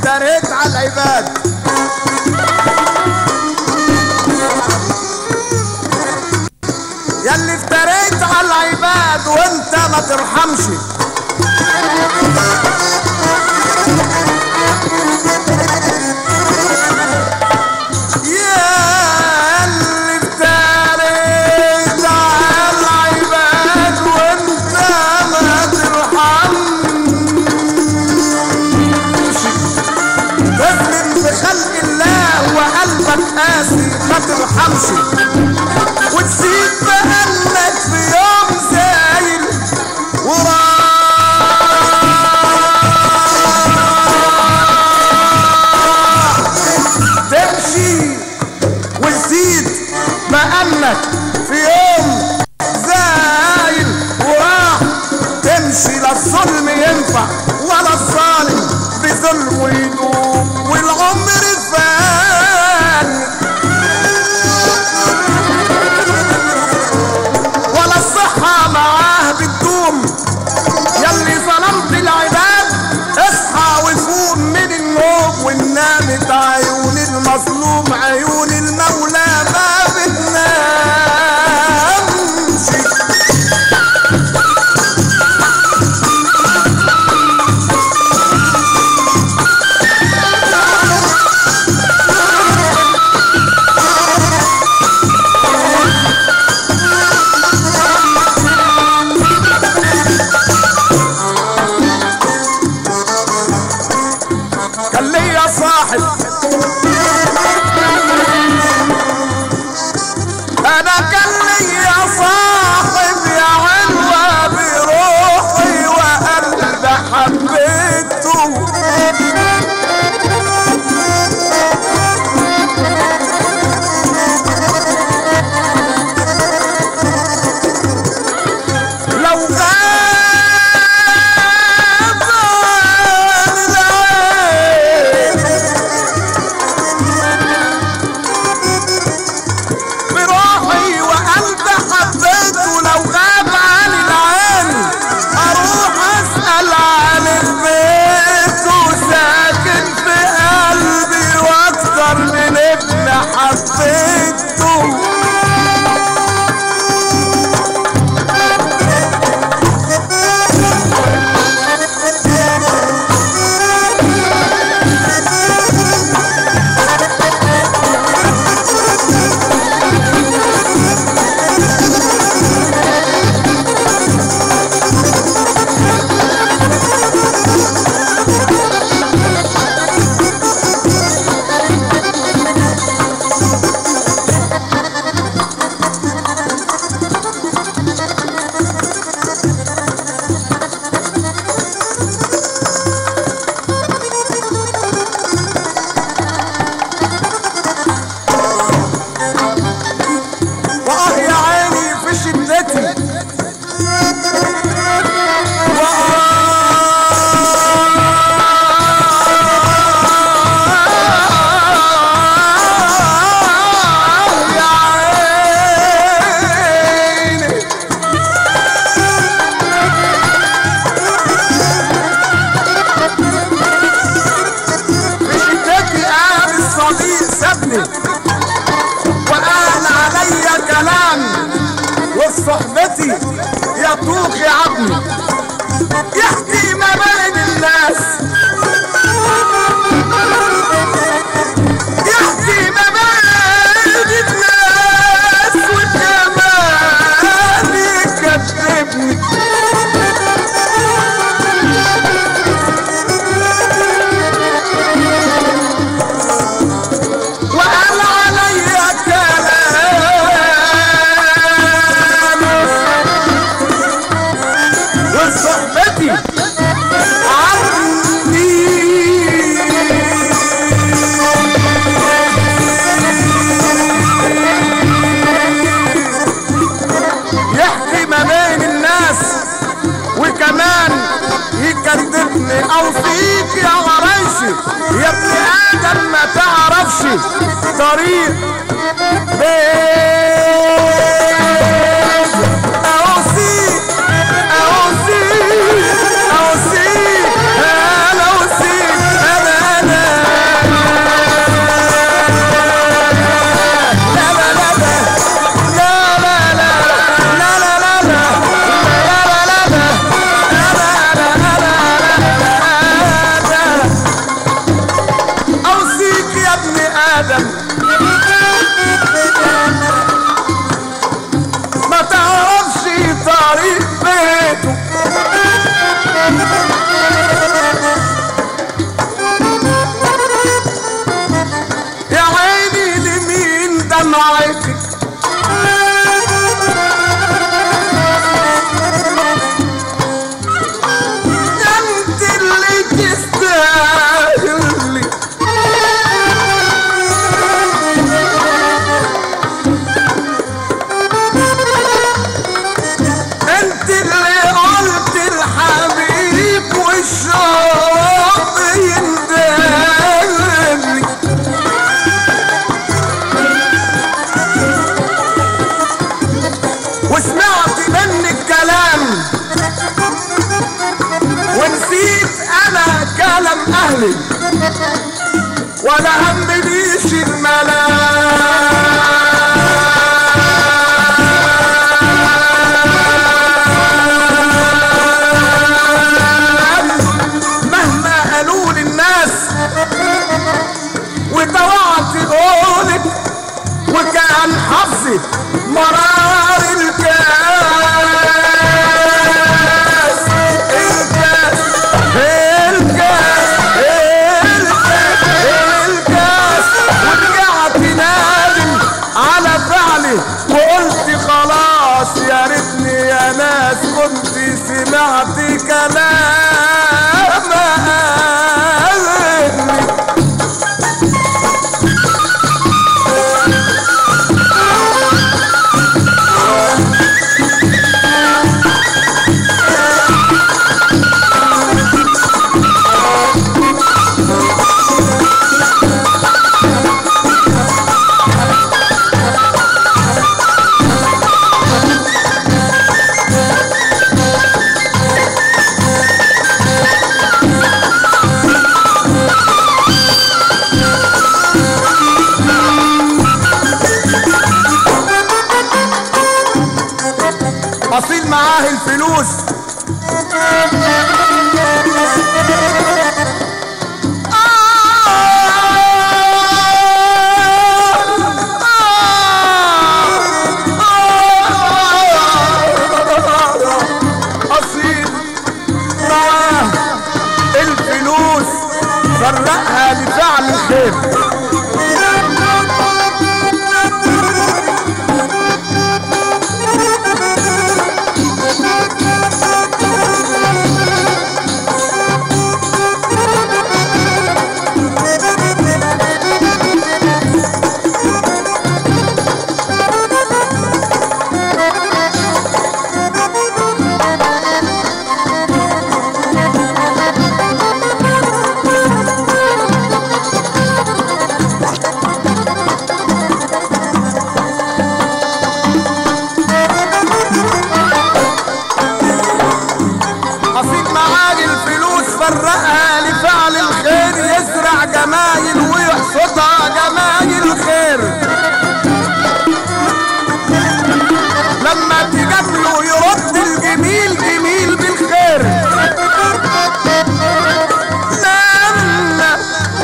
افتريت على العباد ياللي افتريت على العباد وانت ما ترحمش يا اللي افتريت على العباد وانت ما ترحمش تظلم في خلق الله وقلبك قاسي ما ترحمش وتسيب بقلك في يوم زايل وراح تمشي وتزيد بقلك في يوم زايل وراح تمشي لا الظلم ينفع ولا الظالم بظلمه يدوم والعمر فاني ولا الصحة معاه بتدوم يلي ظلمت العباد اصحى وفوق من النوم والنامت عيون المظلوم عيون المولى ما بتنامش كان ليا صاحب انا كان ليا صاحب يا علوة بروحي وقلبي حبيته لو غاب عن العين بروحي وقلبي حبيته لو غاب عن العين اروح اسال عن البيت وساكن في قلبي واكتر من ابن حبيته واه يا عيني في شدتي وآه يا عيني في شدتي قام الصديق سابني وقال عليا كلام وصحبتي يطوق يا عبني يحكي ما بين الناس يحكي ما بين الناس وكمان يكذبني وقال عليا كلام وصحبتي عني يحكي ما بين الناس وكمان يكذبني او فيك يا غريشي يا ابن ادم ما تعرفش طريق بيت اوصيك اوصيك اوصيك انا اوصيك انا انا ولا هم ليش الملام مهما قالوا للناس وطوعت قولك وكان حظي مرار الكاس الكاس الكاس الكاس الكاس ورجعت نادم على فعلي وقلت خلاص يا ريتني يا ناس كنت سمعت كلام أهلي اصيل معاه الفلوس اصيل معاه الفلوس فرقها لفعل الخير اصيب معاه الفلوس فرقها لفعل الخير يزرع جمايل ويحصدها جمايل الخير لما تجامله يرد الجميل جميل بالخير لما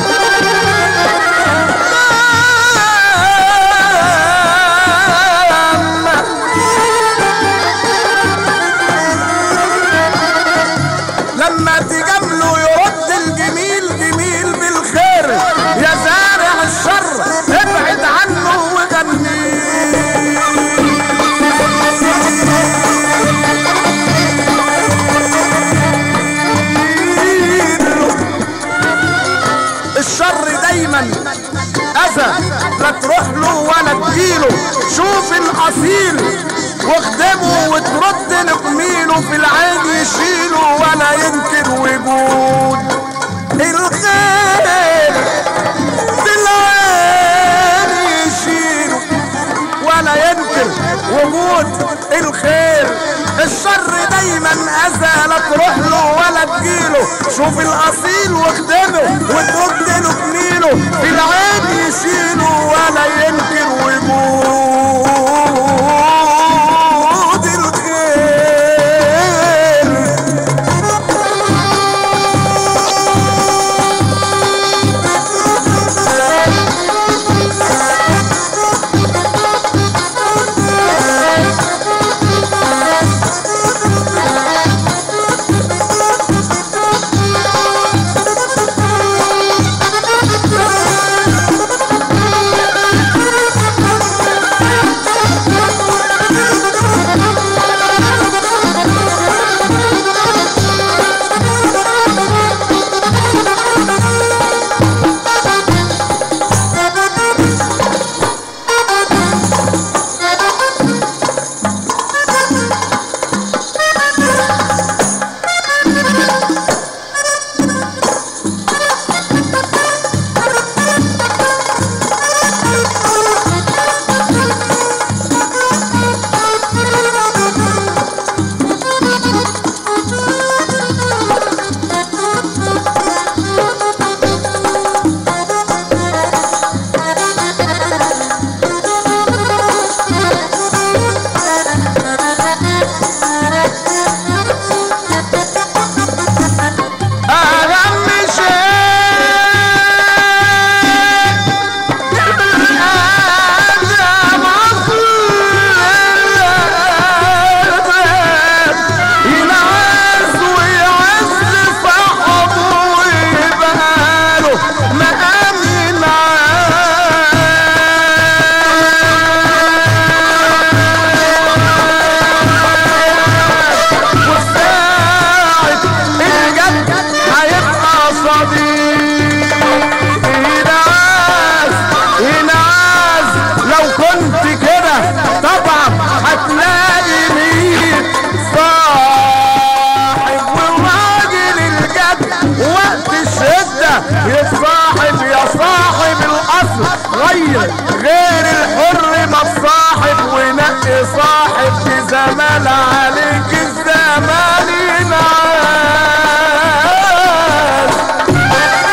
لما لما تجامله يرد الجميل جميل بالخير يا زارع الشر ابعد عنه وغني الشر دايما اذى لا تروح له ولا تجيله شوف الاصيل واخدمه وترد نقميله في العين يشيله ولا ينكر وجود الخير في العين يشيله ولا ينكر وجود الخير الشر دايما اذى لا تروح له ولا تجيله شوف الاصيل واخدمه وترد له جميله في العين يشيله ولا ينكر وجود الخير صغير غير الحر ما تصاحب ونقي صاحب في زمان عليك الزمان ينعاد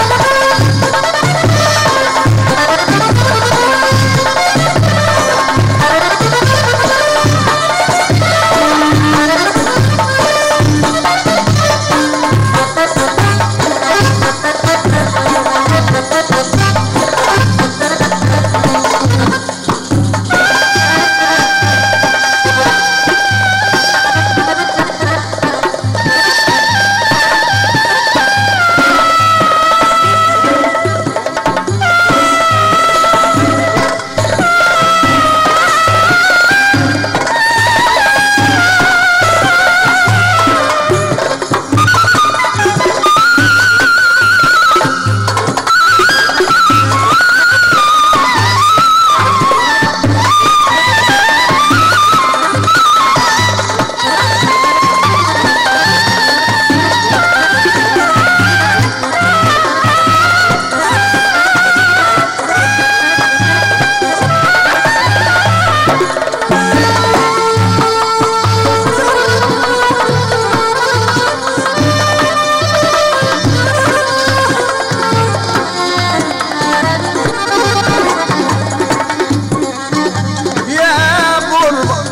يا غربة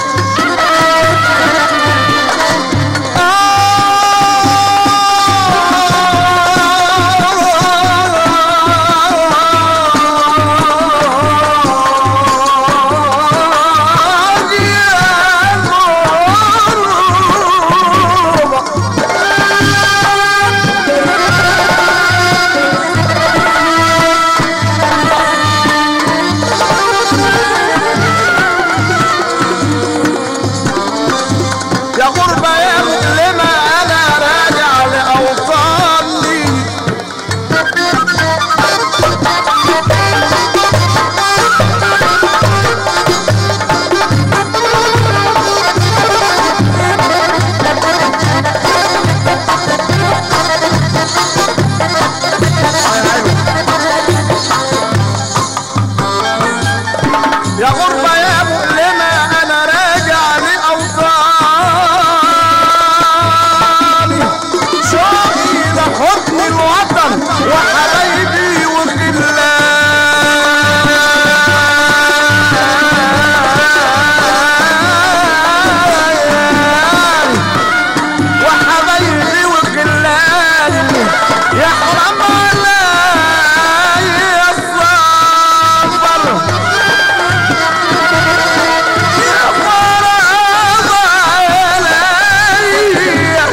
يا غربة يا مؤلمة أنا راجع لأوطاني يا غربة يا مؤلمة أنا راجع لأوطاني شوقي لحضن الوطن وحبايبي وخلاني وحبايبي وخلاني يا حرام علي الصبر يا فراغ علي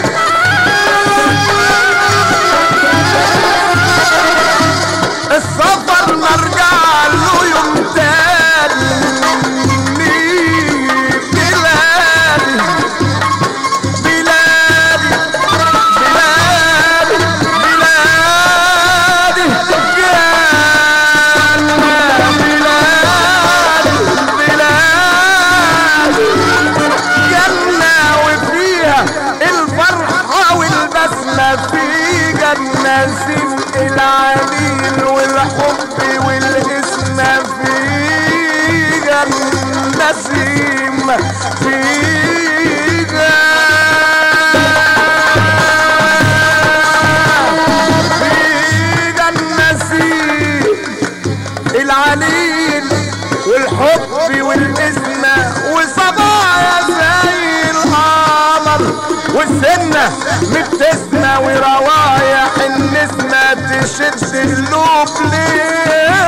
السفر نرجع له يوم تاني بلادي بلادي بلادي بلادي جنة بلادي بلادي جنة وفيها الفرحة والبسمة في جنة سمء العليل والحب والاسم في جنة سيم في جنة في جنة سيم العليل والحب والإسمة وصبايا زي القمر والسنة مبتسمة وروايح النسمة تشد اللوب ليه